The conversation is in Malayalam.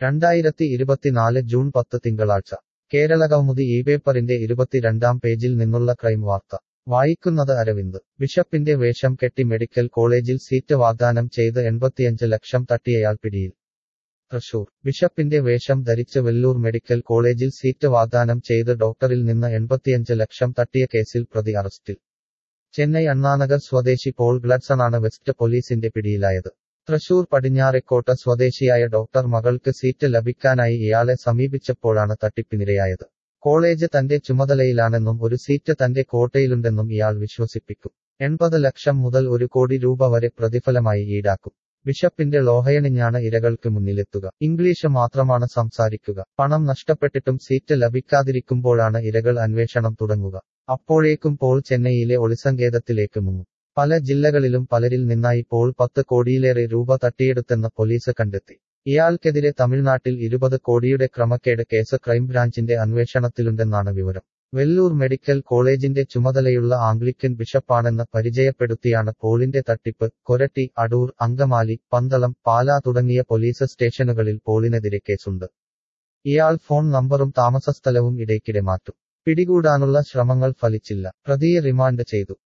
രണ്ടായിരത്തി ഇരുപത്തിനാല് ജൂൺ പത്ത് തിങ്കളാഴ്ച കേരളകൗമുദി ഈ പേപ്പറിന്റെ ഇരുപത്തിരണ്ടാം പേജിൽ നിന്നുള്ള ക്രൈം വാർത്ത വായിക്കുന്നത് അരവിന്ദ് ബിഷപ്പിന്റെ വേഷം കെട്ടി മെഡിക്കൽ കോളേജിൽ സീറ്റ് വാഗ്ദാനം ചെയ്ത് എൺപത്തിയഞ്ച് ലക്ഷം തട്ടിയയാൾ പിടിയിൽ തൃശൂർ ബിഷപ്പിന്റെ വേഷം ധരിച്ച് വെല്ലൂർ മെഡിക്കൽ കോളേജിൽ സീറ്റ് വാഗ്ദാനം ചെയ്ത് ഡോക്ടറിൽ നിന്ന് എൺപത്തിയഞ്ച് ലക്ഷം തട്ടിയ കേസിൽ പ്രതി അറസ്റ്റിൽ ചെന്നൈ അണ്ണാനഗർ സ്വദേശി പോൾ ഗ്ലഡ്സണാണ് വെസ്റ്റ് പോലീസിന്റെ പിടിയിലായത് തൃശൂർ പടിഞ്ഞാറെക്കോട്ട സ്വദേശിയായ ഡോക്ടർ മകൾക്ക് സീറ്റ് ലഭിക്കാനായി ഇയാളെ സമീപിച്ചപ്പോഴാണ് തട്ടിപ്പിനിരയായത് കോളേജ് തന്റെ ചുമതലയിലാണെന്നും ഒരു സീറ്റ് തന്റെ കോട്ടയിലുണ്ടെന്നും ഇയാൾ വിശ്വസിപ്പിക്കും എൺപത് ലക്ഷം മുതൽ ഒരു കോടി രൂപ വരെ പ്രതിഫലമായി ഈടാക്കും ബിഷപ്പിന്റെ ലോഹയണിഞ്ഞാണ് ഇരകൾക്ക് മുന്നിലെത്തുക ഇംഗ്ലീഷ് മാത്രമാണ് സംസാരിക്കുക പണം നഷ്ടപ്പെട്ടിട്ടും സീറ്റ് ലഭിക്കാതിരിക്കുമ്പോഴാണ് ഇരകൾ അന്വേഷണം തുടങ്ങുക അപ്പോഴേക്കും പോൾ ചെന്നൈയിലെ ഒളിസങ്കേതത്തിലേക്ക് മുങ്ങും പല ജില്ലകളിലും പലരിൽ നിന്നായി പോൾ പത്ത് കോടിയിലേറെ രൂപ തട്ടിയെടുത്തെന്ന് പോലീസ് കണ്ടെത്തി ഇയാൾക്കെതിരെ തമിഴ്നാട്ടിൽ ഇരുപത് കോടിയുടെ ക്രമക്കേട് കേസ് ക്രൈംബ്രാഞ്ചിന്റെ അന്വേഷണത്തിലുണ്ടെന്നാണ് വിവരം വെല്ലൂർ മെഡിക്കൽ കോളേജിന്റെ ചുമതലയുള്ള ആംഗ്ലിക്കൻ ബിഷപ്പാണെന്ന് പരിചയപ്പെടുത്തിയാണ് പോളിന്റെ തട്ടിപ്പ് കൊരട്ടി അടൂർ അങ്കമാലി പന്തളം പാലാ തുടങ്ങിയ പോലീസ് സ്റ്റേഷനുകളിൽ പോളിനെതിരെ കേസുണ്ട് ഇയാൾ ഫോൺ നമ്പറും താമസസ്ഥലവും ഇടയ്ക്കിടെ മാറ്റും പിടികൂടാനുള്ള ശ്രമങ്ങൾ ഫലിച്ചില്ല പ്രതിയെ റിമാൻഡ് ചെയ്തു